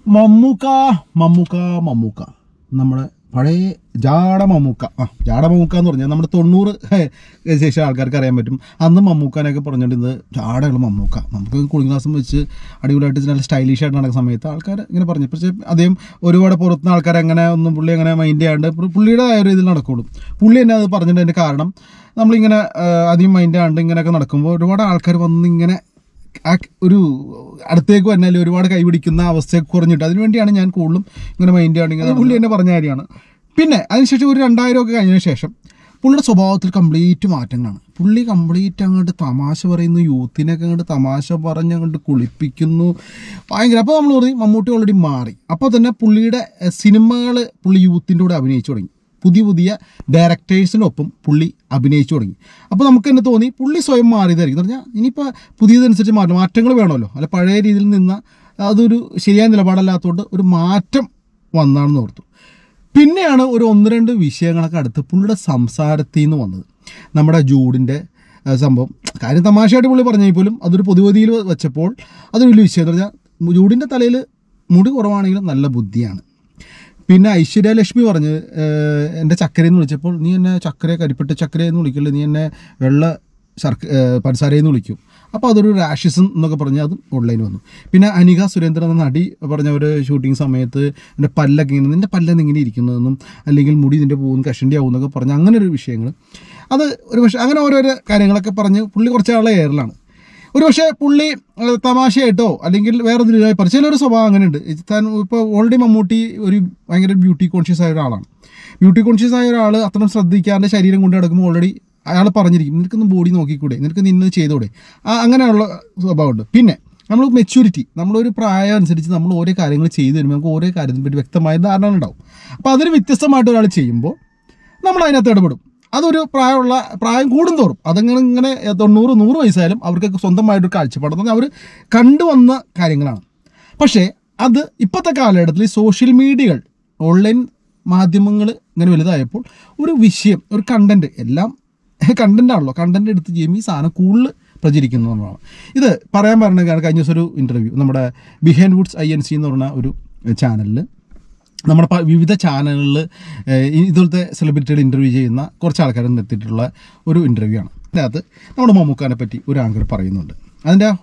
മമ്മൂക്ക മമ്മൂക്ക മമ്മൂക്ക നമ്മുടെ പഴയ ജാട മമ്മൂക്ക ആ ജാട മമ്മൂക്ക എന്ന് പറഞ്ഞാൽ നമ്മുടെ തൊണ്ണൂറ് ശേഷം ആൾക്കാർക്ക് അറിയാൻ പറ്റും അന്ന് മമ്മൂക്കാനൊക്കെ പറഞ്ഞിരുന്നത് ജാടയുള്ള മമ്മൂക്ക നമുക്ക് കൂളിംഗ് ഗ്ലാസും വെച്ച് അടിപൊളിയായിട്ട് നല്ല സ്റ്റൈലിഷ് ആയിട്ട് നടക്കുന്ന സമയത്ത് ആൾക്കാർ ഇങ്ങനെ പറഞ്ഞു പക്ഷേ അദ്ദേഹം ഒരുപാട് പുറത്തുനിന്ന് ആൾക്കാർ അങ്ങനെ ഒന്നും പുള്ളി അങ്ങനെ മൈൻഡ് ചെയ്യാണ്ട് പു- പുള്ളിയുടേതായ ഒരു ഇതിൽ നടക്കുള്ളൂ പുള്ളി തന്നെ അത് പറഞ്ഞിട്ടതിൻ്റെ കാരണം നമ്മളിങ്ങനെ ആ, അധികം മൈൻഡ് ചെയ്യാണ്ട് ഇങ്ങനെയൊക്കെ നടക്കുമ്പോൾ ഒരുപാട് ആൾക്കാർ വന്ന് ഇങ്ങനെ ആ ഒരു അടുത്തേക്ക് വന്നാൽ ഒരുപാട് കൈപിടിക്കുന്ന അവസ്ഥയൊക്കെ കുറഞ്ഞിട്ട് അതിനുവേണ്ടിയാണ് ഞാൻ കൂടുതലും ഇങ്ങനെ മൈൻഡ് ചെയ്യുകയാണെങ്കിൽ പുള്ളി തന്നെ പറഞ്ഞ കാര്യമാണ് പിന്നെ അതിനുശേഷം ഒരു രണ്ടായിരം ഒക്കെ കഴിഞ്ഞതിന് ശേഷം പുള്ളിയുടെ സ്വഭാവത്തിൽ കംപ്ലീറ്റ് മാറ്റങ്ങളാണ് പുള്ളി കംപ്ലീറ്റ് അങ്ങോട്ട് തമാശ പറയുന്നു യൂത്തിനൊക്കെ അങ്ങോട്ട് തമാശ പറഞ്ഞ് അങ്ങോട്ട് കുളിപ്പിക്കുന്നു ഭയങ്കര അപ്പോൾ നമ്മൾ പറയും മമ്മൂട്ടി ഓൾറെഡി മാറി അപ്പോൾ തന്നെ പുള്ളിയുടെ സിനിമകൾ പുള്ളി യൂത്തിൻ്റെ കൂടെ അഭിനയിച്ചു തുടങ്ങി പുതിയ പുതിയ ഡയറക്ടേഴ്സിനൊപ്പം പുള്ളി അഭിനയിച്ചു തുടങ്ങി അപ്പോൾ നമുക്ക് തന്നെ തോന്നി പുള്ളി സ്വയം മാറിയതായിരിക്കും എന്ന് പറഞ്ഞാൽ ഇനിയിപ്പോൾ പുതിയതനുസരിച്ച് മാറ്റം മാറ്റങ്ങൾ വേണമല്ലോ അല്ല പഴയ രീതിയിൽ നിന്ന് അതൊരു ശരിയായ നിലപാടല്ലാത്തതുകൊണ്ട് ഒരു മാറ്റം വന്നാണെന്ന് ഓർത്തു പിന്നെയാണ് ഒരു ഒന്ന് രണ്ട് വിഷയങ്ങളൊക്കെ അടുത്ത് പുള്ളിയുടെ സംസാരത്തിൽ നിന്ന് വന്നത് നമ്മുടെ ജൂഡിൻ്റെ ആ, സംഭവം കാര്യം തമാശയായിട്ട് പുള്ളി പറഞ്ഞാൽ പോലും അതൊരു പൊതുവതിയിൽ വെച്ചപ്പോൾ അതൊരു വലിയ വിഷയം എന്ന് പറഞ്ഞാൽ ജൂഡിൻ്റെ തലയിൽ മുടി കുറവാണെങ്കിലും നല്ല ബുദ്ധിയാണ് പിന്നെ ഐശ്വര്യ ലക്ഷ്മി പറഞ്ഞ് ഏഹ്, എൻ്റെ ചക്കരയെന്ന് വിളിച്ചപ്പോൾ നീ എന്നെ ചക്കര കരിപ്പെട്ട് ചക്കരയെന്ന് വിളിക്കില്ല നീ എന്നെ വെള്ള ശർക്ക ഏഹ്, പഞ്ചസാരയെന്ന് വിളിക്കും അപ്പോൾ അതൊരു റാഷിസം എന്നൊക്കെ പറഞ്ഞ് അതും ഓൺലൈൻ വന്നു പിന്നെ അനിക സുരേന്ദ്രൻ എന്ന നടി പറഞ്ഞ ഒരു ഷൂട്ടിംഗ് സമയത്ത് എൻ്റെ പല്ലൊക്കെ ഇങ്ങനെ നിൻ്റെ പല്ലെന്ന് ഇങ്ങനെ ഇരിക്കുന്നതെന്നും അല്ലെങ്കിൽ മുടി നിൻ്റെ പോകും കഷണ്ടി ആവും എന്നൊക്കെ പറഞ്ഞ് അങ്ങനെ ഒരു വിഷയങ്ങൾ അത് ഒരു പക്ഷേ അങ്ങനെ ഓരോരോ കാര്യങ്ങളൊക്കെ പറഞ്ഞ് പുള്ളി കുറച്ച് ആളെ എയറിലാണ് ഒരു പക്ഷേ പുള്ളി ഏഹ്, തമാശയായിട്ടോ അല്ലെങ്കിൽ വേറെ എന്തെങ്കിലും പറ ചിലൊരു സ്വഭാവം അങ്ങനെയുണ്ട് താൻ ഇപ്പോൾ ഓൾറെഡി മമ്മൂട്ടി ഒരു ഭയങ്കര ബ്യൂട്ടി കോൺഷ്യസ് ആയ ഒരാളാണ് ബ്യൂട്ടി കോൺഷ്യസ് ആയ ഒരാൾ അത്രയും ശ്രദ്ധിക്കാണ്ട് ശരീരം കൊണ്ട് നടക്കുമ്പോൾ ഓൾറെഡി അയാൾ പറഞ്ഞിരിക്കും നിനക്കൊന്ന് ബോഡി നോക്കിക്കൂടെ നിനക്ക് നിന്ന് ചെയ്തൂടെ ആ അങ്ങനെയുള്ള സ്വഭാവമുണ്ട് പിന്നെ നമ്മൾ മെച്യൂരിറ്റി നമ്മളൊരു പ്രായം അനുസരിച്ച് നമ്മൾ ഓരോ കാര്യങ്ങൾ ചെയ്തു വരുമ്പോൾ നമുക്ക് ഓരോ കാര്യത്തിനെ പറ്റി വ്യക്തമായ ധാരണ ഉണ്ടാവും അപ്പോൾ അതിന് വ്യത്യസ്തമായിട്ട് ഒരാൾ ചെയ്യുമ്പോൾ നമ്മൾ അതിനകത്ത് ഇടപെടും അതൊരു പ്രായമുള്ള പ്രായം കൂടുന്തോറും അതങ്ങനെ ഇങ്ങനെ തൊണ്ണൂറ് നൂറ് വയസ്സായാലും അവർക്ക് സ്വന്തമായിട്ടൊരു കാഴ്ചപ്പാടെന്ന് അവർ കണ്ടുവന്ന കാര്യങ്ങളാണ് പക്ഷേ അത് ഇപ്പോഴത്തെ കാലഘട്ടത്തിൽ ഈ സോഷ്യൽ മീഡിയകൾ ഓൺലൈൻ മാധ്യമങ്ങൾ ഇങ്ങനെ വലുതായപ്പോൾ ഒരു വിഷയം ഒരു കണ്ടന്റ് എല്ലാം കണ്ടന്റ് ആണല്ലോ കണ്ടന്റ് എടുത്ത് ചെയ്യുമ്പോൾ ഈ സാധനം കൂടുതൽ പ്രചരിക്കുന്നു എന്നുള്ളതാണ് ഇത് പറയാൻ പറഞ്ഞ കാരണം കഴിഞ്ഞ ദിവസം ഒരു ഇൻ്റർവ്യൂ നമ്മുടെ Behindwoods I N C എന്ന് പറഞ്ഞ ഒരു ചാനലിൽ നമ്മുടെ പ- വിവിധ ചാനലുകളിൽ ഇതുപോലത്തെ സെലിബ്രിറ്റികൾ ഇൻ്റർവ്യൂ ചെയ്യുന്ന കുറച്ച് ആൾക്കാരെ നിർത്തിയിട്ടുള്ള ഒരു ഇൻ്റർവ്യൂ ആണ് അതിനകത്ത് നമ്മുടെ മമ്മൂക്കാനെ പറ്റി ഒരു ആങ്കർ പറയുന്നുണ്ട് അതിൻ്റെ ആ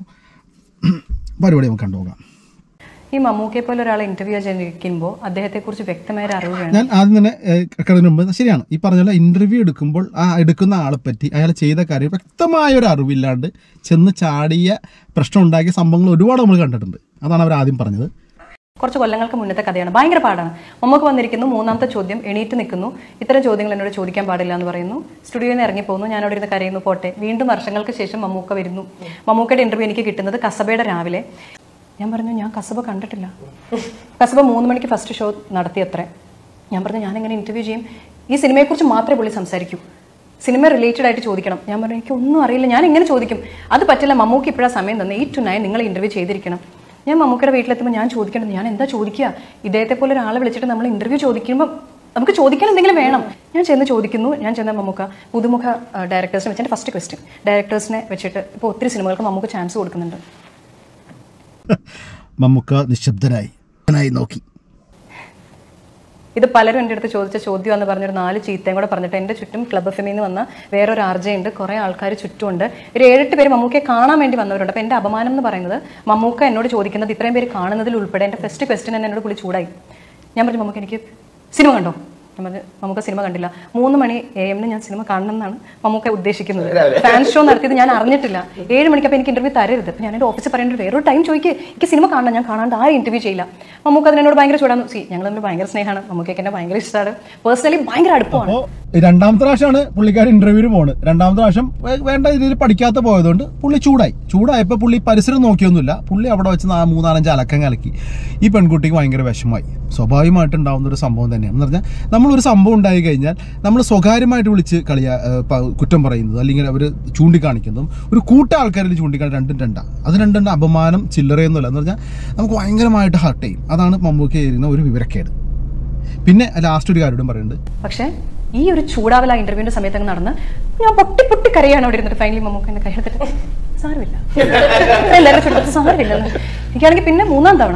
പരിപാടി നമുക്ക് കണ്ടുപോകാം ഈ മമ്മൂക്കയെ പോലെ ഒരാളെ ഇന്റർവ്യൂ ചെയ്യിക്കുമ്പോൾ അദ്ദേഹത്തെക്കുറിച്ച് വ്യക്തമായ ഒരു അറിവ് വേണം ഞാൻ ആദ്യം തന്നെ കിടന്നതിന് മുമ്പ് ശരിയാണ് ഈ പറഞ്ഞ പോലെ ഇന്റർവ്യൂ എടുക്കുമ്പോൾ ആ എടുക്കുന്ന ആളെ പറ്റി അയാൾ ചെയ്ത കാര്യം വ്യക്തമായ ഒരു അറിവില്ലാണ്ട് ചെന്ന് ചാടിയ പ്രശ്നം ഉണ്ടാക്കിയ സംഭവങ്ങൾ ഒരുപാട് നമ്മൾ കണ്ടിട്ടുണ്ട് അതാണ് അവർ ആദ്യം പറഞ്ഞത് കുറച്ച് കൊല്ലങ്ങൾക്ക് മുന്നത്തെ കഥയാണ് ഭയങ്കര പാടാണ് മമ്മൂക്ക് വന്നിരിക്കുന്നു മൂന്നാമത്തെ ചോദ്യം എണീറ്റ് നിൽക്കുന്നു ഇത്തരം ചോദ്യങ്ങൾ എന്നോട് ചോദിക്കാൻ പാടില്ല എന്ന് പറയുന്നു സ്റ്റുഡിയോയിൽ നിന്ന് ഇറങ്ങി പോകുന്നു ഞാൻ അവിടെ ഇരുന്ന് കരയുന്നു പോട്ടെ വീണ്ടും വർഷങ്ങൾക്ക് ശേഷം മമ്മൂക്ക വരുന്നു മമ്മൂക്കയുടെ ഇന്റർവ്യൂ എനിക്ക് കിട്ടുന്നത് കസബയുടെ രാവിലെ ഞാൻ പറഞ്ഞു ഞാൻ കസബ കണ്ടിട്ടില്ല കസബ മൂന്ന് മണിക്ക് ഫസ്റ്റ് ഷോ നടത്തിയത്രേ ഞാൻ പറഞ്ഞു ഞാൻ എങ്ങനെ ഇന്റർവ്യൂ ചെയ്യും ഈ സിനിമയെക്കുറിച്ച് മാത്രമേ പുള്ളി സംസാരിക്കൂ സിനിമ റിലേറ്റഡ് ആയിട്ട് ചോദിക്കണം ഞാൻ പറഞ്ഞു എനിക്ക് ഒന്നും അറിയില്ല ഞാൻ എങ്ങനെ ചോദിക്കും അത് പറ്റില്ല മമ്മൂക്ക് ഇപ്പോഴാണ് സമയം തന്നെ എയ്റ്റ് ടു നയൻ നിങ്ങൾ ഇന്റർവ്യൂ ചെയ്തിരിക്കണം ഞാൻ മമ്മൂക്കയുടെ വീട്ടിലെത്തുമ്പോൾ ഞാൻ ചോദിക്കേണ്ടത് ഞാൻ എന്താ ചോദിക്കുക ഇദ്ദേഹത്തെ പോലെ ഒരാളെ വിളിച്ചിട്ട് നമ്മൾ ഇന്റർവ്യൂ ചോദിക്കുമ്പോൾ നമുക്ക് ചോദിക്കാൻ എന്തെങ്കിലും വേണം ഞാൻ ചെന്ന് ചോദിക്കുന്നു ഞാൻ ചെന്ന മമ്മൂക്ക പുതുമുഖ ഡയറക്ടേഴ്സിനെ വെച്ചിട്ട് ഫസ്റ്റ് ക്വസ്റ്റ്യൻ ഡയറക്ടേഴ്സിനെ വെച്ചിട്ട് ഇപ്പോൾ ഒത്തിരി സിനിമകൾക്ക് മമ്മൂക്ക് ചാൻസ് കൊടുക്കുന്നുണ്ട് മമ്മൂക്ക നിശബ്ദനായി ായി നോക്കി ഇത് പലരും എൻ്റെ അടുത്ത് ചോദിച്ച ചോദ്യം എന്ന് പറഞ്ഞൊരു നാല് ചീത്തയും കൂടെ പറഞ്ഞിട്ട് എൻ്റെ ചുറ്റും ക്ലബ് എഫ് നിന്ന് വന്ന വേറൊരു ആർജയുണ്ട് കുറേ ആൾക്കാർ ചുറ്റുമുണ്ട് ഒരു ഏഴെട്ട് പേര് മമ്മൂക്കയെ കാണാൻ വേണ്ടി വന്നവരുണ്ട് അപ്പോൾ എൻ്റെ അപമാനം എന്ന് പറയുന്നത് മമ്മൂക്ക എന്നോട് ചോദിക്കുന്നത് ഇത്രയും പേര് കാണുന്നതിൽ ഉൾപ്പെടെ എൻ്റെ ഫസ്റ്റ് ക്വസ്റ്റ്യൻ തന്നെ എന്നോട് പുള്ളി ചൂടായി ഞാൻ പറഞ്ഞു മമ്മൂക്ക എനിക്ക് സിനിമ കണ്ടോ ഞാൻ പറഞ്ഞു മമ്മൂക്ക സിനിമ കണ്ടില്ല മൂന്ന് മണി എ എമ്മിന് ഞാൻ സിനിമ കാണണം എന്നാണ് മമ്മൂക്ക ഉദ്ദേശിക്കുന്നത് ഫാൻ ഷോ നടത്തിയത് ഞാൻ അറിഞ്ഞിട്ടില്ല ഏഴ് മണിക്ക് അപ്പോൾ എനിക്ക് ഇന്റർവ്യൂ തരരുത് അപ്പോൾ ഞാൻ എൻ്റെ ഓഫീസിൽ പറയേണ്ട വേറൊരു ടൈം ചോദിക്കുക എനിക്ക് സിനിമ കാണണം ഞാൻ കാണാണ്ട് ആരും ഇന്റർവ്യൂ ചെയ്യില്ല മമ്മൂക്ക അതിനോട് ഭയങ്കര ചൂടാന്ന് സി ഞങ്ങൾ തമ്മിൽ ഭയങ്കര സ്നേഹമാണ് മമ്മൂക്കൊക്കെ എന്നെ ഭയങ്കര ഇഷ്ടമാണ് പേഴ്സണലി ഭയങ്കര അടുപ്പമാണ് അപ്പോൾ രണ്ടാമത്തെ പ്രാവശ്യമാണ് പുള്ളിക്കാരൻ ഇന്റർവ്യൂവിന് പോകുന്നത് രണ്ടാമത്തെ പ്രാവശ്യം വേ- വേണ്ട രീതിയിൽ പഠിക്കാത്ത പോയതുകൊണ്ട് പുള്ളി ചൂടായി ചൂടായപ്പോൾ പുള്ളി പരിസരം നോക്കിയൊന്നുമില്ല പുള്ളി അവിടെ വെച്ച് നാ- മൂന്നാലഞ്ച് അലക്കം കലക്കി ഈ പെൺകുട്ടിക്ക് ഭയങ്കര വിഷമമായി സ്വാഭാവികമായിട്ട് ഉണ്ടാവുന്ന ഒരു സംഭവം തന്നെയാണ് എന്ന് പറഞ്ഞാൽ നമ്മളൊരു സംഭവം ഉണ്ടായി കഴിഞ്ഞാൽ നമ്മൾ സ്വകാര്യമായിട്ട് വിളിച്ച് കളിയാ ഏഹ് പ- കുറ്റം പറയുന്നത് അല്ലെങ്കിൽ അവർ ചൂണ്ടിക്കാണിക്കുന്നതും ഒരു കൂട്ട ആൾക്കാരിൽ ചൂണ്ടിക്കാണി രണ്ടും രണ്ടാണ് അത് രണ്ടും രണ്ട് അപമാനം ചില്ലറയൊന്നുമില്ല എന്ന് പറഞ്ഞാൽ നമുക്ക് ഭയങ്കരമായിട്ട് ഹർട്ട് ചെയ്യും അതാണ് മമ്മൂക്ക് ചെയ്യുന്ന ഒരു വിവരക്കേട് പിന്നെ ലാസ്റ്റ് ഒരു കാര്യം പറയുന്നുണ്ട് പക്ഷേ ഈ ഒരു ചൂടാവല ഇന്റർവ്യൂവിന്റെ സമയത്ത് അങ്ങ് നടന്ന് ഞാൻ പൊട്ടി പൊട്ടി കരയാണ് അവിടെ ഇരുന്നിട്ട് ഫൈനലി മമ്മൂക്ക് എന്നെ കയ്യെടുത്തിട്ട് സാരമില്ല എല്ലാവരും ചുട്ടത്ത് സാരമില്ല എന്ന്." എനിക്കാണെങ്കിൽ പിന്നെ മൂന്നാം തവണ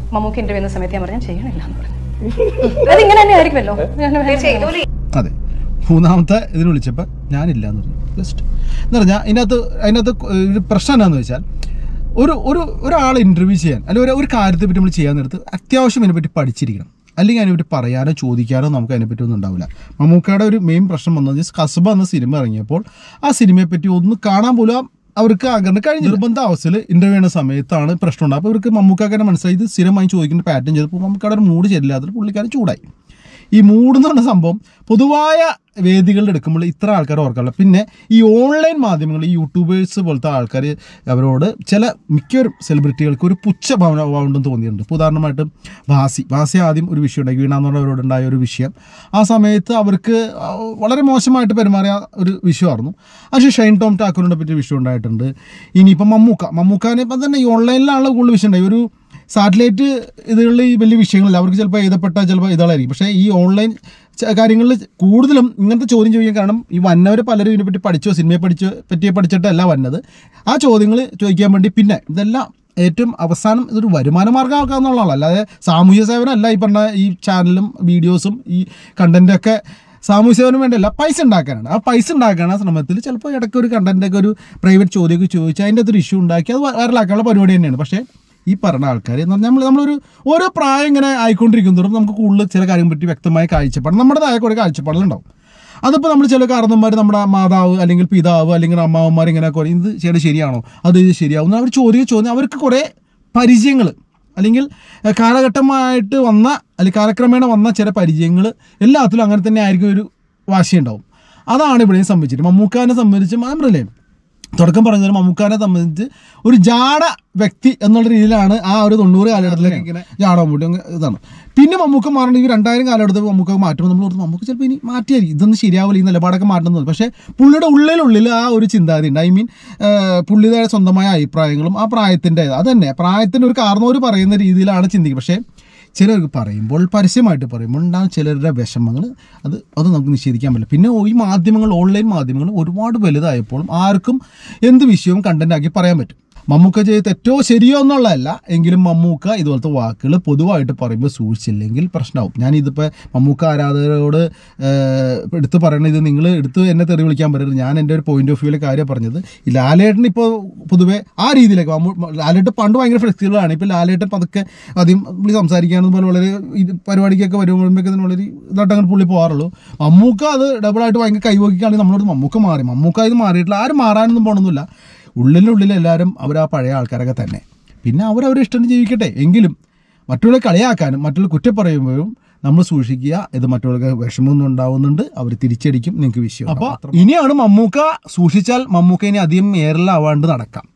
മമ്മൂക്ക് ഇന്റർവ്യൂ ചെയ്യുന്ന സമയത്ത് ഞാൻ പറഞ്ഞു "ഞാൻ ചെയ്യണില്ല എന്ന് പറഞ്ഞു അത് ഇങ്ങനെ തന്നെ ആയിരിക്കുമല്ലോ ഞാൻ തീർച്ചയായും ഇതുപോലെ അതെ മൂന്നാമത്തെ ഇതിന് വിളിച്ചപ്പോൾ ഞാനില്ല എന്ന് പറഞ്ഞു ജസ്റ്റ് എന്ന് പറഞ്ഞാൽ ഇതിനകത്ത് അതിനകത്ത് ഒരു പ്രശ്നം എന്താണെന്ന് വെച്ചാൽ ഒരു ഒരു ഒരാളെ ഇൻ്റർവ്യൂ ചെയ്യാൻ അല്ലെങ്കിൽ ഒരു ഒരു കാര്യത്തെ പറ്റി നമ്മൾ ചെയ്യാൻ നേരത്ത് അത്യാവശ്യം അതിനെപ്പറ്റി പഠിച്ചിരിക്കണം അല്ലെങ്കിൽ അതിനെപ്പറ്റി പറയാനോ ചോദിക്കാനോ നമുക്ക് അതിനെപ്പറ്റി ഒന്നും ഉണ്ടാവില്ല മമ്മൂക്കയുടെ ഒരു മെയിൻ പ്രശ്നം വന്നത് കസബ എന്ന സിനിമ ഇറങ്ങിയപ്പോൾ ആ സിനിമയെ പറ്റി ഒന്ന് കാണാൻ പോലും അവർക്ക് ആഗ്രഹം കഴിഞ്ഞ നിർബന്ധ അവസ്ഥയിൽ ഇന്റർവ്യൂ ചെയ്യുന്ന സമയത്താണ് പ്രശ്നം ഉണ്ടാകും അപ്പോൾ ഇവർക്ക് മമ്മൂക്കാക്കാരെ മനസ്സിലായി ഇത് സ്ഥിരമായി ചോദിക്കുന്ന പാറ്റേൺ ചെയ്തപ്പോൾ മമ്മൂക്കയുടെ ഒരു മൂഡ് ശരിയില്ലാത്ത പുള്ളിക്കാരൻ ചൂടായി ഈ മൂഡ് എന്ന് പറഞ്ഞ സംഭവം പൊതുവായ വേദികളിൽ എടുക്കുമ്പോൾ ഇത്ര ആൾക്കാർ ഓർക്കാറില്ല പിന്നെ ഈ ഓൺലൈൻ മാധ്യമങ്ങൾ ഈ യൂട്യൂബേഴ്സ് പോലത്തെ ആൾക്കാർ അവരോട് ചില മിക്കവരും സെലിബ്രിറ്റികൾക്ക് ഒരു പുച്ഛ ഭാവന ഭാവമുണ്ടെന്ന് തോന്നിയിട്ടുണ്ട് ഇപ്പോൾ ഉദാഹരണമായിട്ട് ഭാസി ഭാസി ആദ്യം ഒരു വിഷയം ഉണ്ടായി വീണ എന്ന് പറഞ്ഞവരോടുണ്ടായ ഒരു വിഷയം ആ സമയത്ത് അവർക്ക് ആ, വളരെ മോശമായിട്ട് പെരുമാറിയ ഒരു വിഷയമായിരുന്നു പക്ഷേ ഷൈൻ ടോം ടാക്കൂറിനെ പറ്റി വിഷയം ഉണ്ടായിട്ടുണ്ട് ഇനിയിപ്പം മമ്മൂക്ക മമ്മൂക്കാനെ ഇപ്പം തന്നെ ഈ ഓൺലൈനിലാണ് കൂടുതൽ വിഷയം ഉണ്ടായി ഒരു സാറ്റലൈറ്റ് ഇതുകളിൽ ഈ വലിയ വിഷയങ്ങളില്ല അവർക്ക് ചിലപ്പോൾ എഴുതപ്പെട്ട ചിലപ്പോൾ ഇതാളായിരിക്കും പക്ഷേ ഈ ഓൺലൈൻ ച- കാര്യങ്ങളിൽ കൂടുതലും ഇങ്ങനത്തെ ചോദ്യം ചോദിക്കാൻ കാരണം ഈ വന്നവർ പലരും ഇതിനെപ്പറ്റി പഠിച്ചോ സിനിമയെ പഠിച്ചോ പറ്റിയെ പഠിച്ചിട്ടല്ല വന്നത് ആ ചോദ്യങ്ങൾ ചോദിക്കാൻ വേണ്ടി പിന്നെ ഇതെല്ലാം ഏറ്റവും അവസാനം ഇതൊരു വരുമാന മാർഗ്ഗമാക്കാന്നുള്ളതാണ് അല്ലാതെ സാമൂഹ്യ സേവനമല്ല ഈ പറഞ്ഞ ഈ ചാനലും വീഡിയോസും ഈ കണ്ടന്റൊക്കെ സാമൂഹ്യ സേവനം വേണ്ടല്ല പൈസ ഉണ്ടാക്കാനാണ് ആ പൈസ ഉണ്ടാക്കാനുള്ള ശ്രമത്തിൽ ചിലപ്പോൾ ഇടയ്ക്ക് ഒരു കണ്ടന്റൊക്കെ ഒരു പ്രൈവറ്റ് ചോദ്യമൊക്കെ ചോദിച്ച് അതിൻ്റെ അകത്തൊരു ഇഷ്യൂ ഉണ്ടാക്കി അത് വൈറലാക്കാനുള്ള പരിപാടി തന്നെയാണ് പക്ഷേ ഈ പറഞ്ഞ ആൾക്കാർ നമ്മൾ നമ്മളൊരു ഓരോ പ്രായം ഇങ്ങനെ ആയിക്കൊണ്ടിരിക്കും തോറും നമുക്ക് കൂടുതൽ ചില കാര്യം പറ്റി വ്യക്തമായ കാഴ്ചപ്പാട് നമ്മുടേതായ കുറേ കാഴ്ചപ്പാടുകളുണ്ടാവും അതിപ്പോൾ നമ്മൾ ചില കാരണന്മാർ നമ്മുടെ മാതാവ് അല്ലെങ്കിൽ പിതാവ് അല്ലെങ്കിൽ അമ്മാവന്മാർ ഇങ്ങനെ കുറേ ഇത് ചെയ്യേണ്ടത് ശരിയാണോ അത് ഇത് ശരിയാവും അവർ ചോദ്യം ചോദ്യം അവർക്ക് കുറേ പരിചയങ്ങൾ അല്ലെങ്കിൽ ഏഹ്, കാലഘട്ടമായിട്ട് വന്ന അല്ലെങ്കിൽ കാലക്രമേണ വന്ന ചില പരിചയങ്ങൾ എല്ലാത്തിലും അങ്ങനെ തന്നെ ആയിരിക്കും ഒരു വാശിയുണ്ടാവും അതാണ് ഇവിടെയും സംഭവിച്ചിട്ട് മമ്മൂക്കാനെ സംബന്ധിച്ച് നമ്മളല്ലേ തുടക്കം പറഞ്ഞത് മമ്മൂക്കാനെ സംബന്ധിച്ച് ഒരു ജാട വ്യക്തി എന്നുള്ള രീതിയിലാണ് ആ ഒരു തൊണ്ണൂറ് കാലഘട്ടത്തിലേക്ക് ഇങ്ങനെ ജാട മമ്മൂട്ടി അങ്ങ് ഇതാണ് പിന്നെ മമ്മൂക്ക മാറേണ്ട ഈ രണ്ടായിരം കാലഘട്ടത്തിൽ മമ്മൂക്ക മാറ്റുമ്പോൾ നമ്മൾ ഓർത്ത് മമ്മൂക്ക ചിലപ്പോൾ ഇനി മാറ്റിയായിരിക്കും ഇതൊന്നും ശരിയാവില്ല ഈ നിലപാടൊക്കെ മാറ്റുന്നത് പക്ഷേ പുള്ളിയുടെ ഉള്ളിലുള്ളിൽ ആ ഒരു ചിന്താഗതി ഉണ്ട് ഐ മീൻ പുള്ളിയുടെ സ്വന്തമായ അഭിപ്രായങ്ങളും ആ പ്രായത്തിൻ്റെ അത് തന്നെ പ്രായത്തിൻ്റെ ഒരു കാരണവർ പറയുന്ന രീതിയിലാണ് ചിന്തിക്കുക പക്ഷേ ചിലർക്ക് പറയുമ്പോൾ പരസ്യമായിട്ട് പറയുമ്പോൾ ഉണ്ടാകും ചിലരുടെ വിഷമങ്ങൾ അത് അത് നമുക്ക് നിഷേധിക്കാൻ പറ്റില്ല പിന്നെ ഈ മാധ്യമങ്ങൾ ഓൺലൈൻ മാധ്യമങ്ങൾ ഒരുപാട് വലുതായപ്പോഴും ആർക്കും എന്ത് വിഷയവും കണ്ടന്റ് ആക്കി പറയാൻ പറ്റും മമ്മൂക്ക ചെയ്ത് തെറ്റോ ശരിയോ എന്നുള്ളതല്ല എങ്കിലും മമ്മൂക്ക ഇതുപോലത്തെ വാക്കുകൾ പൊതുവായിട്ട് പറയുമ്പോൾ സൂക്ഷിച്ചില്ലെങ്കിൽ പ്രശ്നമാവും ഞാൻ ഇതിപ്പോൾ മമ്മൂക്ക ആരാധകരോട് ഏഹ്, എടുത്ത് പറയണത് ഇത് നിങ്ങൾ എടുത്ത് എന്നെ തെറി വിളിക്കാൻ പറ്റരുത് ഞാൻ എൻ്റെ ഒരു പോയിന്റ് ഓഫ് വ്യൂവിലെ കാര്യം പറഞ്ഞത് ഈ ലാലേട്ടൻ ഇപ്പോൾ പൊതുവേ ആ രീതിയിലേക്ക് മമ്മൂ ലാലേട്ടൻ പണ്ട് ഭയങ്കര ഫ്ലെക്സിബിളാണ് ഇപ്പോൾ ലാലേട്ടൻ പതുക്കെ ആദ്യം പുള്ളി സംസാരിക്കാനും പോലെ വളരെ ഇത് പരിപാടിക്കൊക്കെ വരുമ്പോഴേക്കും വളരെ ഇതായിട്ട് അങ്ങനെ പുള്ളി പോകാറുള്ളൂ മമ്മൂക്ക അത് ഡബിളായിട്ട് ഭയങ്കര കൈവക്കിക്കുകയാണെങ്കിൽ നമ്മളോട് മമ്മൂക്ക മാറി മമ്മൂക്ക ഇത് മാറിയിട്ടില്ല ആരും മാറാനൊന്നും പോകണമെന്നില്ല ഉള്ളിനുള്ളിൽ എല്ലാവരും അവർ ആ പഴയ ആൾക്കാരൊക്കെ തന്നെ പിന്നെ അവരവരെ ഇഷ്ടം ജീവിക്കട്ടെ എങ്കിലും മറ്റുള്ളവരെ കളിയാക്കാനും മറ്റുള്ള കുറ്റം പറയുമ്പോഴും നമ്മൾ സൂക്ഷിക്കുക ഇത് മറ്റുള്ളവർക്ക് വിഷമമൊന്നും ഉണ്ടാവുന്നുണ്ട് അവർ തിരിച്ചടിക്കും നിങ്ങൾക്ക് വിഷയം അപ്പോൾ ഇനിയാണ് മമ്മൂക്ക സൂക്ഷിച്ചാൽ മമ്മൂക്ക ഇനി അധികം ഏറലാവാണ്ട് നടക്കാം